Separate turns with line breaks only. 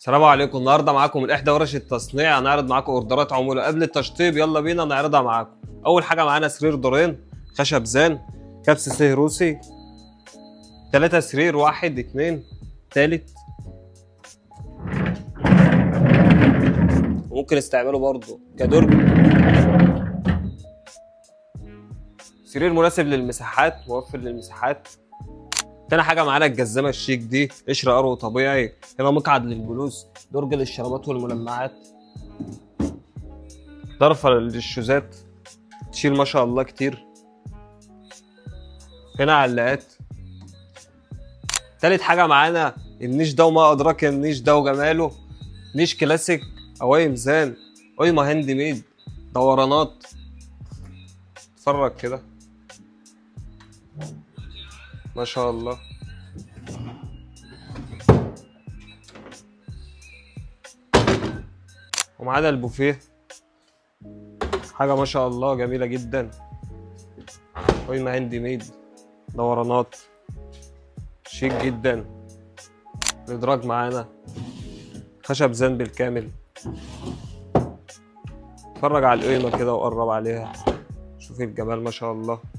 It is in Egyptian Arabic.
السلام عليكم النهارده معاكم من احدى ورش التصنيع هنعرض معاكم اوردرات عموله قبل التشطيب يلا بينا نعرضها معاكم اول حاجه معانا سرير دورين خشب زان كبس سيه روسي ثلاثة سرير واحد اتنين تالت وممكن استعمله برضه كدرج سرير مناسب للمساحات موفر للمساحات تاني حاجة معانا الجزامة الشيك دي قشر قرو طبيعي هنا مقعد للجلوس درج للشرابات والملمعات ضرفة للشوزات تشيل ما شاء الله كتير هنا علاقات تالت حاجة معانا النيش ده وما أدراك النيش ده وجماله نيش كلاسيك أواي ميزان قيمة هاند ميد دورانات اتفرج كده ما شاء الله ومعانا البوفيه حاجة ما شاء الله جميلة جدا قيمة هاند ميد دورانات شيك جدا الإدراج معانا خشب زان بالكامل اتفرج على القيمة كده وقرب عليها شوف الجمال ما شاء الله